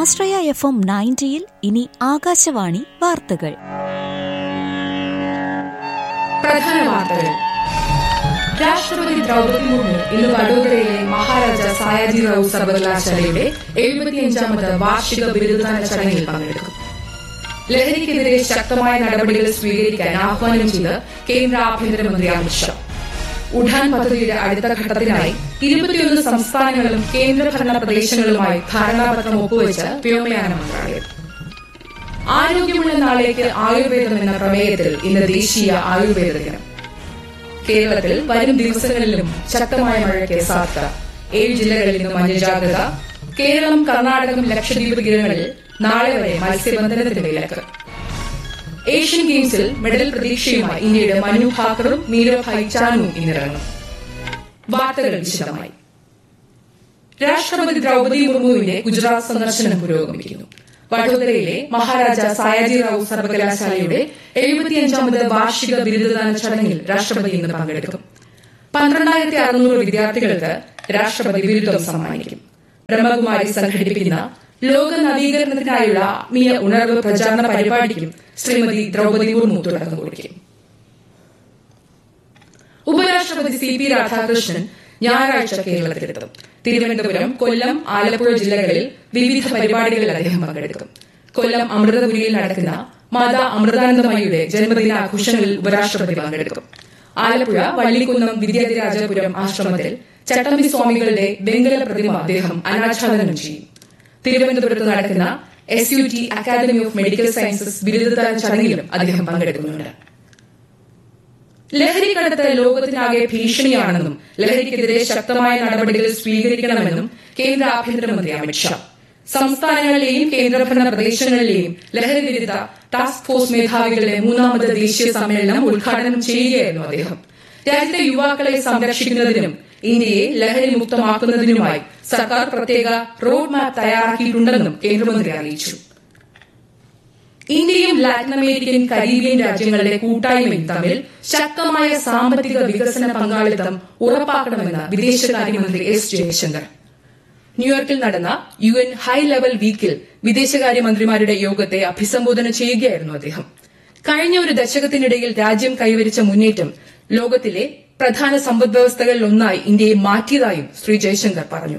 ആശ്രയ F M നയൻറ്റിയിൽ ഇനി ആകാശവാണി വാർത്തകൾ പ്രധാന വാർത്തകൾ രാഷ്ട്രപതി ദ്രൗപദി മുർമു ഇന്ന് വഡോദരയിലെ മഹാരാജ സായാജിറാവു സർവകലാശാലയുടെ എഴുപത്തിയഞ്ചാമത് വാർഷിക ബിരുദദാന ചടങ്ങിൽ പങ്കെടുക്കും ലഹരിക്കെതിരെ ശക്തമായ നടപടികൾ സ്വീകരിക്കാൻ ആഹ്വാനം ചെയ്ത് കേന്ദ്ര ആഭ്യന്തരമന്ത്രി അമിത്ഷാ ഉഡാൻ പദ്ധതിയുടെ അടുത്ത ഘട്ടത്തിനായി ഇരുപത്തിയൊന്ന് സംസ്ഥാനങ്ങളും കേന്ദ്രഭരണ പ്രദേശങ്ങളുമായി ധാരണാപത്രം ഒപ്പുവെച്ച് വ്യോമയാന മന്ത്രാലയം ആരോഗ്യമുള്ള നാളേക്ക് ആയുർവേദം എന്ന പ്രമേയത്തിൽ ഇന്ന് ദേശീയ ആയുർവേദ ദിനം കേരളത്തിൽ വരും ദിവസങ്ങളിലും ശക്തമായ മഴയ്ക്ക് സാധ്യത ഏഴ് ജില്ലകളിൽ ഇന്ന് മഞ്ഞ ജാഗ്രത കേരളം കർണാടകം ലക്ഷദ്വീപ് തീരങ്ങളിൽ നാളെ വരെ മത്സ്യബന്ധനത്തിന് വിലക്ക് ഏഷ്യൻ ഗെയിംസിൽ മെഡൽ പ്രതീക്ഷയുമായി ഇന്ത്യയുടെ മനു ഭാക്കറും നീരവ് ഹൈച്ചാനും ഇന്നിറങ്ങും വാർത്തകൾ വിശദമായി രാഷ്ട്രപതി ദ്രൗപദി മുർമുവിന്റെ ഗുജറാത്ത് സന്ദർശനം പുരോഗമിക്കുന്നു വഡോദരയിലെ മഹാരാജ സായാജിറാവു സർവകലാശാലയുടെ എഴുപത്തിയഞ്ചാമത് വാർഷിക ബിരുദദാന ചടങ്ങിൽ രാഷ്ട്രപതി ഇന്ന് പങ്കെടുക്കും പന്ത്രണ്ടായിരത്തി അറുന്നൂറ് വിദ്യാർത്ഥികൾക്ക് രാഷ്ട്രപതി ബിരുദം സമ്മാനിക്കും ബ്രഹ്മകുമാരി സംഘടിപ്പിക്കുന്ന ലോക നവീകരണത്തിനായുള്ള ആത്മീയ ഉണർവ് പ്രചാരണ പരിപാടിക്കും ശ്രീമതി ദ്രൗപദി മുർമു തുടക്കം കുറിക്കും ഉപരാഷ്ട്രപതി സി പി രാധാകൃഷ്ണൻ ഞായറാഴ്ച കേരളത്തിലെത്തും തിരുവനന്തപുരം കൊല്ലം ആലപ്പുഴ ജില്ലകളിൽ വിവിധ പരിപാടികളിൽ അദ്ദേഹം പങ്കെടുക്കും കൊല്ലം അമൃതപുരിയിൽ നടക്കുന്ന മാതാ അമൃതാനന്ദമയിയുടെ ജന്മദിനാഘോഷങ്ങളിൽ ഉപരാഷ്ട്രപതി പങ്കെടുക്കും ആലപ്പുഴ വള്ളിക്കുന്നം വിദ്യാധിരാജപുരം ആശ്രമത്തിൽ ചട്ടമ്പി സ്വാമികളുടെ വെങ്കല പ്രതിമ അദ്ദേഹം അനാച്ഛാദനം ചെയ്യും തിരുവനന്തപുരത്ത് നടക്കുന്ന S U T academy of medical sciences ബിരുദദാന ചടങ്ങിലും അദ്ദേഹം പങ്കെടുക്കുന്നുണ്ട് ലഹരി കടത്ത് ലോകത്തിനാകെ ഭീഷണിയാണെന്നും ലഹരിക്കെതിരെ ശക്തമായ നടപടികൾ സ്വീകരിക്കണമെന്നും കേന്ദ്ര ആഭ്യന്തരമന്ത്രി അമിത്ഷാ സംസ്ഥാനങ്ങളിലെയും കേന്ദ്രഭരണ പ്രദേശങ്ങളിലെയും ലഹരി വിരുദ്ധ ടാസ്ക് ഫോഴ്സ് മേധാവികളുടെ മൂന്നാമത് ദേശീയ സമ്മേളനം ഉദ്ഘാടനം ചെയ്യുകയായിരുന്നു അദ്ദേഹം രാജ്യത്തെ യുവാക്കളെ സംരക്ഷിക്കുന്നതിനും ഇന്ത്യയെ ലഹരി മുക്തമാക്കുന്നതിനുമായി സർക്കാർ പ്രത്യേക റോഡ് മാപ്പ് തയ്യാറാക്കിയിട്ടുണ്ടെന്നും കേന്ദ്രമന്ത്രി അറിയിച്ചു ഇന്ത്യയും ലാറ്റിൻ അമേരിക്കൻ കരീബിയൻ രാജ്യങ്ങളുടെ കൂട്ടായ്മയും തമ്മിൽ ശക്തമായ സാമ്പത്തിക വികസന പങ്കാളിത്തം ഉറപ്പാക്കണമെന്ന് വിദേശകാര്യമന്ത്രി എസ് ജയശങ്കർ ന്യൂയോർക്കിൽ നടന്ന യു എൻ ഹൈ ലെവൽ വീക്കിൽ വിദേശകാര്യമന്ത്രിമാരുടെ യോഗത്തെ അഭിസംബോധന ചെയ്യുകയായിരുന്നു അദ്ദേഹം കഴിഞ്ഞ ഒരു ദശകത്തിനിടയിൽ രാജ്യം കൈവരിച്ച മുന്നേറ്റം ലോകത്തിലെ പ്രധാന സമ്പദ്വ്യവസ്ഥകളിൽ ഒന്നായി ഇന്ത്യയെ മാറ്റിയതായും ശ്രീ ജയശങ്കർ പറഞ്ഞു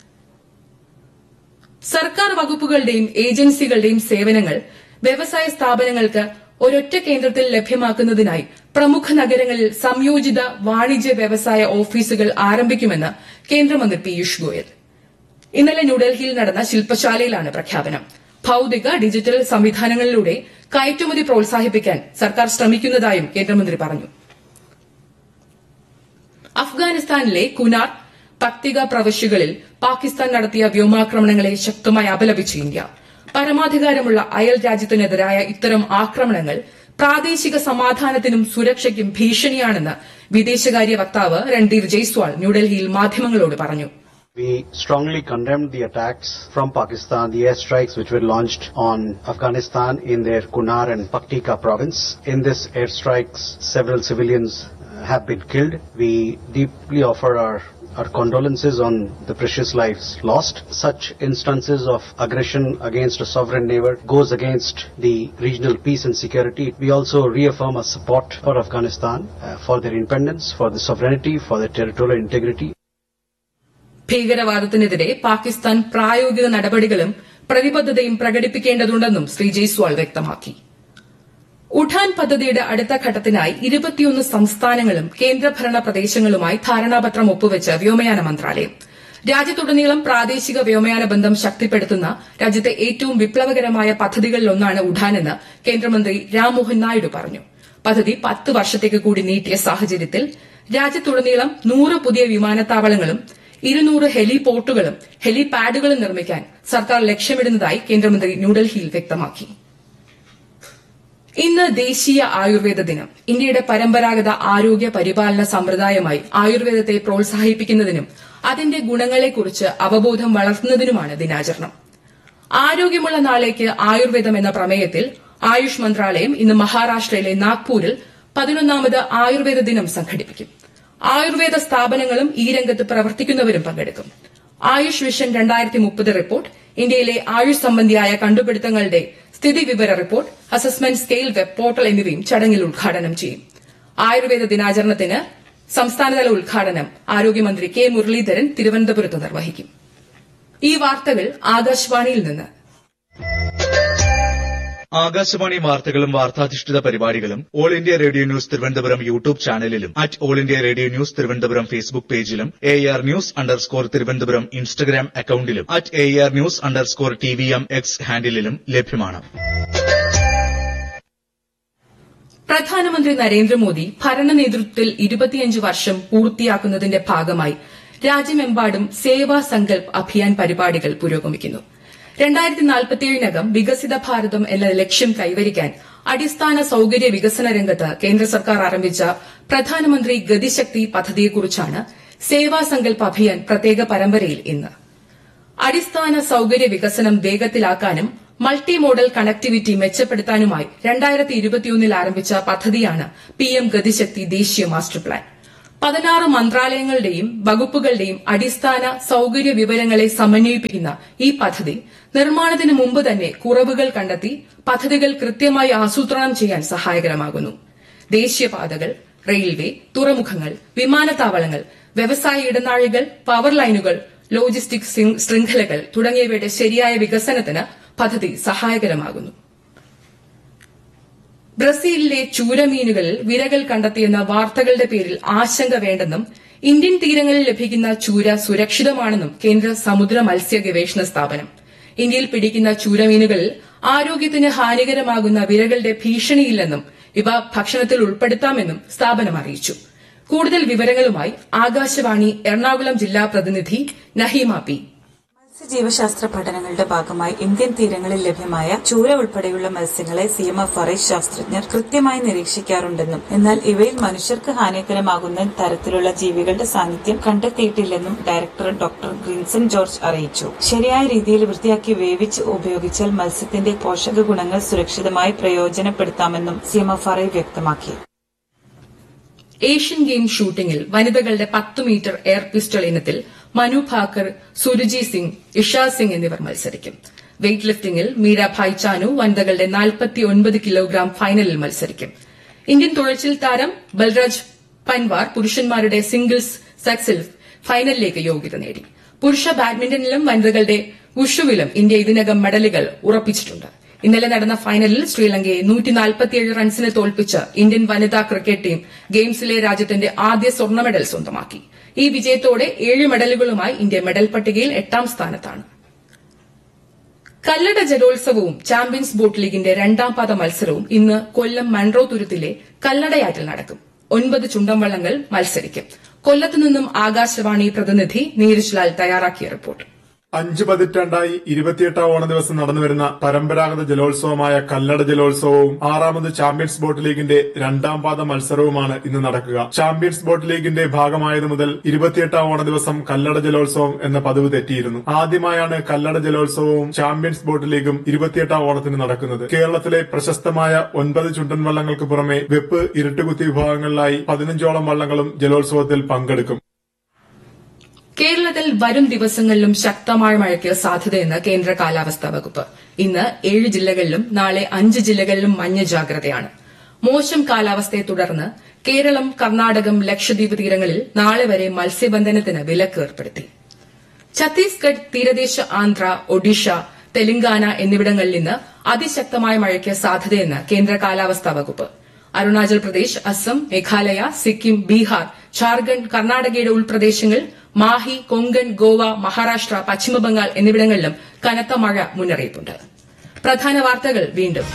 സർക്കാർ വകുപ്പുകളുടെയും ഏജൻസികളുടെയും സേവനങ്ങൾ വ്യവസായ സ്ഥാപനങ്ങൾക്ക് ഒരൊറ്റ കേന്ദ്രത്തിൽ ലഭ്യമാക്കുന്നതിനായി പ്രമുഖ നഗരങ്ങളിൽ സംയോജിത വാണിജ്യ വ്യവസായ ഓഫീസുകൾ ആരംഭിക്കുമെന്ന് കേന്ദ്രമന്ത്രി പീയൂഷ് ഗോയൽ ഇന്നലെ ന്യൂഡൽഹിയിൽ നടന്ന ശില്പശാലയിലാണ് പ്രഖ്യാപനം ഭൌതിക ഡിജിറ്റൽ സംവിധാനങ്ങളിലൂടെ കയറ്റുമതി പ്രോത്സാഹിപ്പിക്കാൻ സർക്കാർ ശ്രമിക്കുന്നതായും കേന്ദ്രമന്ത്രി പറഞ്ഞു അഫ്ഗാനിസ്ഥാനിലെ കുനാർ പക്തിക പ്രവിശ്യകളിൽ പാകിസ്ഥാൻ നടത്തിയ വ്യോമാക്രമണങ്ങളെ ശക്തമായി അപലപിച്ചു ഇന്ത്യ പരമാധികാരമുള്ള അയൽ രാജ്യത്തിനെതിരായ ഇത്തരം ആക്രമണങ്ങൾ പ്രാദേശിക സമാധാനത്തിനും സുരക്ഷയ്ക്കും ഭീഷണിയാണെന്ന് വിദേശകാര്യ വക്താവ് രൺദീർ ജയ്സ്വാൾ ന്യൂഡൽഹിയിൽ മാധ്യമങ്ങളോട് പറഞ്ഞു We strongly condemned the attacks from Pakistan, the airstrikes which were launched on Afghanistan in their Kunar and Paktika province. In these airstrikes, several civilians have been killed. We deeply offer our our condolences on the precious lives lost. Such instances of aggression against a sovereign neighbor goes against the regional peace and security. We also reaffirm our support for Afghanistan, uh, for their independence, for the sovereignty, for their territorial integrity. ഭീകരവാദത്തിനെതിരെ Pakistan പ്രായോഗിക നടപടികളും പ്രതിബദ്ധതയും പ്രകടിപ്പിക്കേണ്ടതുണ്ടെന്നും ശ്രീ ജയ്സ്വാൾ വ്യക്തമാക്കി ഉഡാൻ പദ്ധതിയുടെ അടുത്ത ഘട്ടത്തിനായി ഇരുപത്തിയൊന്ന് സംസ്ഥാനങ്ങളും കേന്ദ്രഭരണ പ്രദേശങ്ങളുമായി ധാരണാപത്രം ഒപ്പുവെച്ച് വ്യോമയാന മന്ത്രാലയം രാജ്യത്തുടനീളം പ്രാദേശിക വ്യോമയാന ബന്ധം ശക്തിപ്പെടുത്തുന്ന രാജ്യത്തെ ഏറ്റവും വിപ്ലവകരമായ പദ്ധതികളിലൊന്നാണ് ഉഡാനെന്ന് കേന്ദ്രമന്ത്രി രാംമോഹൻ നായിഡു പറഞ്ഞു പദ്ധതി പത്ത് വർഷത്തേക്ക് കൂടി നീട്ടിയ സാഹചര്യത്തിൽ രാജ്യത്തുടനീളം നൂറ് പുതിയ വിമാനത്താവളങ്ങളും ഇരുന്നൂറ് ഹെലിപോർട്ടുകളും ഹെലിപാഡുകളും നിർമ്മിക്കാൻ സർക്കാർ ലക്ഷ്യമിടുന്നതായി കേന്ദ്രമന്ത്രി ന്യൂഡൽഹിയിൽ വ്യക്തമാക്കി ഇന്ന് ദേശീയ ആയുർവേദ ദിനം ഇന്ത്യയുടെ പരമ്പരാഗത ആരോഗ്യ പരിപാലന സമ്പ്രദായമായി ആയുർവേദത്തെ പ്രോത്സാഹിപ്പിക്കുന്നതിനും അതിന്റെ ഗുണങ്ങളെക്കുറിച്ച് അവബോധം വളർത്തുന്നതിനുമാണ് ദിനാചരണം ആരോഗ്യമുള്ള നാളേക്ക് ആയുർവേദം എന്ന പ്രമേയത്തിൽ ആയുഷ് മന്ത്രാലയം ഇന്ന് മഹാരാഷ്ട്രയിലെ നാഗ്പൂരിൽ പതിനൊന്നാമത് ആയുർവേദ ദിനം സംഘടിപ്പിക്കും ആയുർവേദ സ്ഥാപനങ്ങളും ഈ രംഗത്ത് പ്രവർത്തിക്കുന്നവരും പങ്കെടുക്കും ആയുഷ് വിഷൻ രണ്ടായിരത്തി മുപ്പത് റിപ്പോർട്ട് ഇന്ത്യയിലെ ആയുഷ് സംബന്ധിയായ കണ്ടുപിടുത്തങ്ങളുടെ സ്ഥിതിവിവര report assessment scale web portal എന്നിവയും ചടങ്ങിൽ ഉദ്ഘാടനം ചെയ്യും ആയുർവേദ ദിനാചരണത്തിന് സംസ്ഥാനതല ഉദ്ഘാടനം ആരോഗ്യമന്ത്രി കെ മുരളീധരൻ തിരുവനന്തപുരത്ത് നിർവഹിക്കും ഈ വാർത്തകൾ ആകാശവാണിയിൽ നിന്ന് ആകാശവാണി വാർത്തകളും വാർത്താധിഷ്ഠിത പരിപാടികളും all India radio news Thiruvananthapuram YouTube ചാനലിലും at all India radio news Thiruvananthapuram Facebook പേജിലും A R news underscore Thiruvananthapuram Instagram അക്കൌണ്ടിലും at A R news underscore T V M X ഹാൻഡിലും ലഭ്യമാണ് പ്രധാനമന്ത്രി നരേന്ദ്രമോദി ഭരണ നേതൃത്വത്തിൽ ഇരുപത്തിയഞ്ച് വർഷം പൂർത്തിയാക്കുന്നതിന്റെ ഭാഗമായി രാജ്യമെമ്പാടും സേവാ സങ്കൽപ് അഭിയാൻ പരിപാടികൾ പുരോഗമിക്കുന്നു രണ്ടായിരത്തി നാൽപ്പത്തിയേഴിനകം വികസിത ഭാരതം എന്ന ലക്ഷ്യം കൈവരിക്കാൻ അടിസ്ഥാന സൌകര്യ വികസന രംഗത്ത് കേന്ദ്ര സർക്കാർ ആരംഭിച്ച പ്രധാനമന്ത്രി ഗതിശക്തി പദ്ധതിയെക്കുറിച്ചാണ് സേവാ സങ്കൽപ് അഭിയാൻ പ്രത്യേക പരമ്പരയിൽ ഇന്ന് അടിസ്ഥാന സൌകര്യ വികസനം വേഗത്തിലാക്കാനും മൾട്ടി മോഡൽ കണക്ടിവിറ്റി മെച്ചപ്പെടുത്താനുമായി രണ്ടായിരത്തി ഇരുപത്തിയൊന്നിൽ ആരംഭിച്ച പദ്ധതിയാണ് പിഎം ഗതിശക്തി ദേശീയ മാസ്റ്റർ പ്ലാൻ പതിനാറ് മന്ത്രാലയങ്ങളുടെയും വകുപ്പുകളുടെയും അടിസ്ഥാന സൌകര്യ വിവരങ്ങളെ സമന്വയിപ്പിക്കുന്ന ഈ പദ്ധതി നിർമ്മാണത്തിന് മുമ്പ് തന്നെ കുറവുകൾ കണ്ടെത്തി പദ്ധതികൾ കൃത്യമായി ആസൂത്രണം ചെയ്യാൻ സഹായകരമാകുന്നു ദേശീയപാതകൾ റെയിൽവേ തുറമുഖങ്ങൾ വിമാനത്താവളങ്ങൾ വ്യവസായ ഇടനാഴികൾ പവർ ലൈനുകൾ ലോജിസ്റ്റിക് ശൃംഖലകൾ തുടങ്ങിയവയുടെ ശരിയായ വികസനത്തിന് പദ്ധതി സഹായകരമാകുന്നു ബ്രസീലിലെ ചൂരമീനുകളിൽ വിരകൾ കണ്ടെത്തിയെന്ന വാർത്തകളുടെ പേരിൽ ആശങ്ക വേണ്ടെന്നും ഇന്ത്യൻ തീരങ്ങളിൽ ലഭിക്കുന്ന ചൂര സുരക്ഷിതമാണെന്നും കേന്ദ്ര സമുദ്ര മത്സ്യ ഗവേഷണ സ്ഥാപനം ഇന്ത്യയിൽ പിടിക്കുന്ന ചൂരമീനുകളിൽ ആരോഗ്യത്തിന് ഹാനികരമാകുന്ന വിരകളുടെ ഭീഷണിയില്ലെന്നും ഇവ ഭക്ഷണത്തിൽ ഉൾപ്പെടുത്താമെന്നും സ്ഥാപനം അറിയിച്ചു കൂടുതൽ വിവരങ്ങളുമായി ആകാശവാണി എറണാകുളം ജില്ലാ പ്രതിനിധി നഹീമ പി മത്സ്യജീവശാസ്ത്ര പഠനങ്ങളുടെ ഭാഗമായി ഇന്ത്യൻ തീരങ്ങളിൽ ലഭ്യമായ ചൂര ഉൾപ്പെടെയുള്ള മത്സ്യങ്ങളെ സി എം എഫ് ആർ ശാസ്ത്രജ്ഞർ കൃത്യമായി നിരീക്ഷിക്കാറുണ്ടെന്നും എന്നാൽ ഇവയിൽ മനുഷ്യർക്ക് ഹാനികരമാകുന്ന തരത്തിലുള്ള ജീവികളുടെ സാന്നിധ്യം കണ്ടെത്തിയിട്ടില്ലെന്നും ഡയറക്ടർ ഡോക്ടർ ഗ്രിൻസൺ ജോർജ് അറിയിച്ചു ശരിയായ രീതിയിൽ വൃത്തിയാക്കി വേവിച്ച് ഉപയോഗിച്ചാൽ മത്സ്യത്തിന്റെ പോഷക ഗുണങ്ങൾ സുരക്ഷിതമായി പ്രയോജനപ്പെടുത്താമെന്നും സി എം എഫ് ആർ വ്യക്തമാക്കി ഏഷ്യൻ ഗെയിം ഷൂട്ടിംഗിൽ വനിതകളുടെ പത്ത് മീറ്റർ എയർ പിസ്റ്റൾ ഇനത്തിൽ മനു ഭാക്കർ സുരുജി സിംഗ് ഇഷാ സിംഗ് എന്നിവർ മത്സരിക്കും വെയ്റ്റ് ലിഫ്റ്റിംഗിൽ മീരാഭായ് ചാനു വനിതകളുടെ നാൽപ്പത്തിയൊൻപത് കിലോഗ്രാം ഫൈനലിൽ മത്സരിക്കും ഇന്ത്യൻ തുഴച്ചിൽ താരം ബൽരാജ് പൻവാർ പുരുഷന്മാരുടെ സിംഗിൾസ് സെക്സിൽ ഫൈനലിലേക്ക് യോഗ്യത നേടി പുരുഷ ബാഡ്മിന്റണിലും വനിതകളുടെ ഉഷുവിലും ഇന്ത്യ ഇതിനകം മെഡലുകൾ ഉറപ്പിച്ചിട്ടുണ്ട് ഇന്നലെ നടന്ന ഫൈനലിൽ ശ്രീലങ്കയെ നൂറ്റിനാൽപ്പത്തിയേഴ് റൺസിന് തോൽപ്പിച്ച് ഇന്ത്യൻ വനിതാ ക്രിക്കറ്റ് ടീം ഗെയിംസിലെ രാജ്യത്തിന്റെ ആദ്യ സ്വർണ്ണ മെഡൽ സ്വന്തമാക്കി ഈ വിജയത്തോടെ ഏഴ് മെഡലുകളുമായി ഇന്ത്യ മെഡൽ പട്ടികയിൽ എട്ടാം സ്ഥാനത്താണ് കല്ലട ജലോത്സവവും ചാമ്പ്യൻസ് ബോട്ട് ലീഗിന്റെ രണ്ടാം പാദ മത്സരവും ഇന്ന് കൊല്ലം മൺറോ തുരുത്തിലെ കല്ലടയാറ്റിൽ നടക്കും ഒൻപത് ചുണ്ടൻവള്ളങ്ങൾ മത്സരിക്കും കൊല്ലത്തു നിന്നും ആകാശവാണി പ്രതിനിധി നീരജ് ലാൽ തയ്യാറാക്കിയ റിപ്പോർട്ട് അഞ്ച് പതിറ്റാണ്ടായി ഇരുപത്തിയെട്ടാം ഓണ ദിവസം നടന്നുവരുന്ന പരമ്പരാഗത ജലോത്സവമായ കല്ലട ജലോത്സവവും ആറാമത് ചാമ്പ്യൻസ് ബോട്ട് ലീഗിന്റെ രണ്ടാം പാദ മത്സരവുമാണ് ഇന്ന് നടക്കുക ചാമ്പ്യൻസ് ബോട്ട് ലീഗിന്റെ ഭാഗമായത് മുതൽ ഇരുപത്തിയെട്ടാം ഓണ ദിവസം കല്ലട ജലോത്സവം എന്ന പതിവ് തെറ്റിയിരുന്നു ആദ്യമായാണ് കല്ലട ജലോത്സവവും ചാമ്പ്യൻസ് ബോട്ട് ലീഗും ഇരുപത്തിയെട്ടാം ഓണത്തിന് നടക്കുന്നത് കേരളത്തിലെ പ്രശസ്തമായ ഒൻപത് ചുണ്ടൻ വള്ളങ്ങൾക്ക് പുറമെ വെപ്പ് ഇരുട്ടുകുത്തി വിഭാഗങ്ങളിലായി പതിനഞ്ചോളം വള്ളങ്ങളും ജലോത്സവത്തിൽ പങ്കെടുക്കും കേരളത്തിൽ വരും ദിവസങ്ങളിലും ശക്തമായ മഴയ്ക്ക് സാധ്യതയെന്ന് കേന്ദ്ര കാലാവസ്ഥാ വകുപ്പ് ഇന്ന് ഏഴ് ജില്ലകളിലും നാളെ അഞ്ച് ജില്ലകളിലും മഞ്ഞ ജാഗ്രതയാണ് മോശം കാലാവസ്ഥയെ തുടർന്ന് കേരളം കർണാടകം ലക്ഷദ്വീപ് തീരങ്ങളിൽ നാളെ വരെ മത്സ്യബന്ധനത്തിന് വിലക്ക് ഏർപ്പെടുത്തി ഛത്തീസ്ഗഡ് തീരദേശ ആന്ധ്ര ഒഡീഷ തെലങ്കാന എന്നിവിടങ്ങളിൽ ഇന്ന് അതിശക്തമായ മഴയ്ക്ക് സാധ്യതയെന്ന് കേന്ദ്ര കാലാവസ്ഥാ വകുപ്പ് അരുണാചൽ പ്രദേശ് അസം മേഘാലയ സിക്കിം ബീഹാർ ഝാർഖണ്ഡ് കർണാടകയുടെ ഉൾപ്രദേശങ്ങൾ മാഹി കൊങ്കൺ ഗോവ മഹാരാഷ്ട്ര പശ്ചിമബംഗാൾ എന്നിവിടങ്ങളിലും കനത്ത മഴ മുന്നറിയിപ്പുണ്ട് പ്രധാന വാർത്തകൾ വീണ്ടും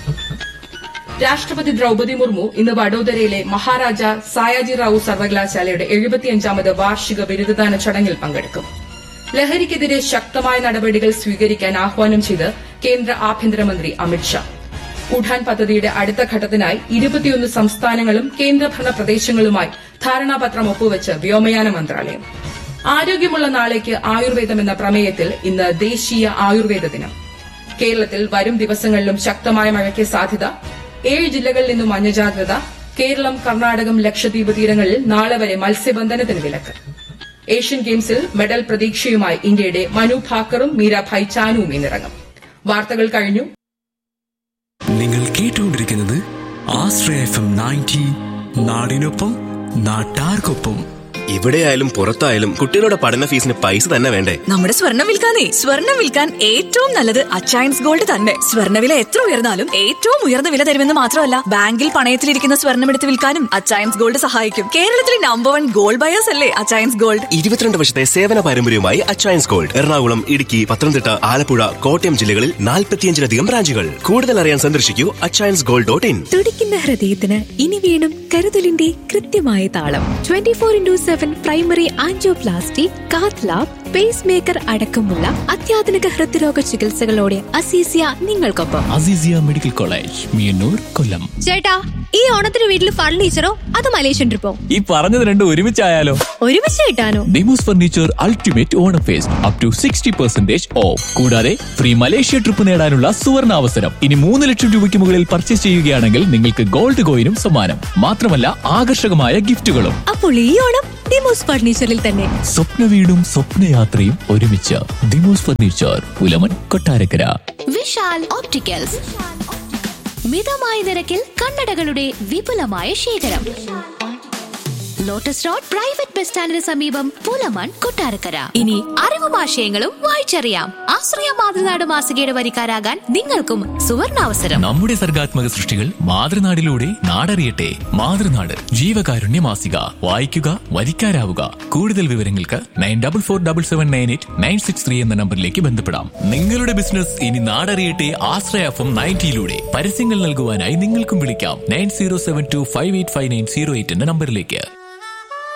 രാഷ്ട്രപതി ദ്രൌപതി മുർമു ഇന്ന് വഡോദരയിലെ മഹാരാജ സായാജി റാവു സർവകലാശാലയുടെ എഴുപത്തിയഞ്ചാമത് വാർഷിക ബിരുദദാന ചടങ്ങിൽ പങ്കെടുക്കും ലഹരിക്കെതിരെ ശക്തമായ നടപടികൾ സ്വീകരിക്കാൻ ആഹ്വാനം ചെയ്ത് കേന്ദ്ര ആഭ്യന്തരമന്ത്രി അമിത്ഷാ ഉഡാൻ പദ്ധതിയുടെ അടുത്ത ഘട്ടത്തിനായി ഇരുപത്തിയൊന്ന് സംസ്ഥാനങ്ങളും കേന്ദ്രഭരണ പ്രദേശങ്ങളുമായി ധാരണാപത്രം ഒപ്പുവച്ച് വ്യോമയാന മന്ത്രാലയം ആരോഗ്യമുള്ള നാളേക്ക് ആയുർവേദം എന്ന പ്രമേയത്തിൽ ഇന്ന് ദേശീയ ആയുർവേദ ദിനം കേരളത്തിൽ വരും ദിവസങ്ങളിലും ശക്തമായ മഴയ്ക്ക് സാധ്യത ഏഴ് ജില്ലകളിൽ നിന്നും മഞ്ഞ ജാഗ്രത കേരളം കർണാടകം ലക്ഷദ്വീപ് തീരങ്ങളിൽ നാളെ വരെ മത്സ്യബന്ധനത്തിന് വിലക്ക് ഏഷ്യൻ ഗെയിംസിൽ മെഡൽ പ്രതീക്ഷയുമായി ഇന്ത്യയുടെ മനു ഭാക്കറും മീരാഭായ് ചാനുവും ഇന്നിറങ്ങും വാർത്തകൾ കഴിഞ്ഞു നിങ്ങൾ കേട്ടുകൊണ്ടിരിക്കുന്നത് ആശ്രയ എഫ് എം നയൻറ്റി നാടിനൊപ്പം നാട്ടാർക്കൊപ്പം ഇവിടെയായാലും പുറത്തായാലും കുട്ടികളുടെ പഠന ഫീസിന് പൈസ തന്നെ വേണ്ടേ നമ്മുടെ സ്വർണം വിൽക്കാനേ സ്വർണം വിൽക്കാൻ ഏറ്റവും നല്ലത് അച്ചയൻസ് ഗോൾഡ് തന്നെ സ്വർണ്ണവില എത്ര ഉയർന്നാലും ഏറ്റവും ഉയർന്ന വില തരുമെന്ന് മാത്രമല്ല ബാങ്കിൽ പണയത്തിലിരിക്കുന്ന സ്വർണം എടുത്ത് വിൽക്കാനും അച്ചയൻസ് ഗോൾഡ് സഹായിക്കും കേരളത്തിലെ നമ്പർ വൺ ഗോൾഡ് ബയേഴ്സ് അല്ലേ അച്ചയൻസ് ഗോൾഡ് ഇരുപത്തിരണ്ട് വർഷത്തെ സേവന പാരമ്പര്യവുമായി അച്ചയൻസ് ഗോൾഡ് എറണാകുളം ഇടുക്കി പത്തനംതിട്ട ആലപ്പുഴ കോട്ടയം ജില്ലകളിൽ നാൽപ്പത്തിയഞ്ചിലധികം ബ്രാഞ്ചുകൾ കൂടുതൽ അറിയാൻ സന്ദർശിക്കൂ അച്ചയൻസ് ഗോൾഡ് ഡോട്ട് ഇൻ തുടിക്കുന്ന ഹൃദയത്തിന് ഇനി വീണ്ടും കരുതലിന്റെ കൃത്യമായ താളം twenty four into seven primary angioplasty cath lab pacemaker അടക്കമുള്ള അത്യാധുനിക ഹൃദ്രോഗ ചികിത്സകളോടെ അസീസിയ നിങ്ങൾക്കൊപ്പം അസീസിയ മെഡിക്കൽ കോളേജ് മിയന്നൂർ കൊല്ലം ചേട്ടാ ഈ ഓണത്തിന് വീട്ടിൽ ഫർണിച്ചറോ അത് മലേഷ്യൻ ട്രിപ്പോ ഈ പറഞ്ഞത് രണ്ടും ഒരുമിച്ചായാലോ ഒരുമിച്ച് കിട്ടാനോ Demos furniture ultimate Onam fest up to sixty percentage off കൂടാതെ ഫ്രീ മലേഷ്യ ട്രിപ്പ് നേടാനുള്ള സുവർണ അവസരം ഇനി മൂന്ന് ലക്ഷം രൂപയ്ക്ക് മുകളിൽ പർച്ചേസ് ചെയ്യുകയാണെങ്കിൽ നിങ്ങൾക്ക് ഗോൾഡ് കോയിനും സമ്മാനം മാത്രമല്ല ആകർഷകമായ ഗിഫ്റ്റുകളും അപ്പോൾ ഈ ഓണം ഡിമോസ് ഫർണിച്ചറിൽ തന്നെ സ്വപ്ന വീടും സ്വപ്നയാത്രയും ഒരുമിച്ച് Demos furniture Pulamon Kottarakkara Vishal opticals മിതമായ നിരക്കിൽ കണ്ണടകളുടെ വിപുലമായ ശേഖരം ലോട്ടസ് റോഡ് പ്രൈവറ്റ് ബസ് സ്റ്റാൻഡിന് സമീപം പുലമൺ കൊട്ടാരക്കര ഇനി അറിവും ആശയങ്ങളും വായിച്ചറിയാം ആശ്രയ മാതൃനാട് മാസികയുടെ വരിക്കാരാകാൻ നിങ്ങൾക്കും സുവർണാവസരം നമ്മുടെ സർഗാത്മക സൃഷ്ടികൾ മാതൃനാടിലൂടെ നാടറിയട്ടെ മാതൃനാട് ജീവകാരുണ്യ മാസിക വായിക്കുക വരിക്കാരാവുക കൂടുതൽ വിവരങ്ങൾക്ക് nine double four double seven nine eight nine six three എന്ന നമ്പറിലേക്ക് ബന്ധപ്പെടാം നിങ്ങളുടെ ബിസിനസ് ഇനി നാടറിയട്ടെ ആശ്രയ എഫ് എം നയൻറ്റിയിലൂടെ പരസ്യങ്ങൾ നൽകുവാനായി നിങ്ങൾക്കും വിളിക്കാം nine zero seven two five eight five nine zero eight എന്ന നമ്പറിലേക്ക്